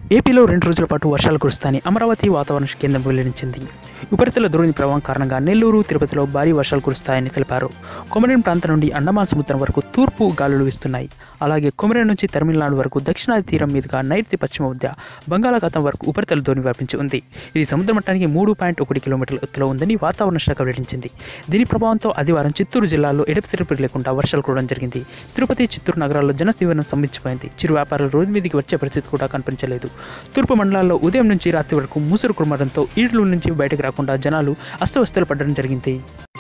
ఏపీలో రెండు రోజుల పాటు వర్షాలు కురుస్తాయని అమరావతి వాతావరణ కేంద్రం వెల్లడించింది ఉపరితల ద్రోణి ప్రభావం కారణంగా నెల్లూరు తిరుపతిలో భారీ వర్షాలు కురుస్తాయని తెలిపారు కొమరేన్ ప్రాంతం నుండి అండమాన్ సముద్రం వరకు తూర్పు గాలులు వీస్తున్నాయి అలాగే కొమరేన్ నుంచి తమిళనాడు వరకు దక్షిణాది తీరం మీదుగా నైరుతి పశ్చిమ మధ్య బంగాళాఖాతం వరకు ఉపరితల ద్రోణి వ్యాపించి ఉంది ఇది సముద్ర మట్టానికి మూడు పాయింట్ ఒకటి కిలోమీటర్ల ఎత్తులో ఉందని వాతావరణ శాఖ వెల్లడించింది దీని ప్రభావంతో ఆదివారం చిత్తూరు జిల్లాలో ఎడపితిరుపురి లేకుండా వర్షాలు కురవడం జరిగింది తిరుపతి చిత్తూరు నగరాల్లో జనజీవనం స్తంభించిపోయింది చిరు వ్యాపారులు రోడ్డు మీదకి వచ్చే పరిస్థితి కూడా కనిపించలేదు తూర్పు మండలాల్లో ఉదయం నుంచి రాత్రి వరకు మూసురు కురమడంతో ఈడ్ల నుంచి బయటకు రాకుండా జనాలు అస్తవ్యస్తలు పడడం జరిగింది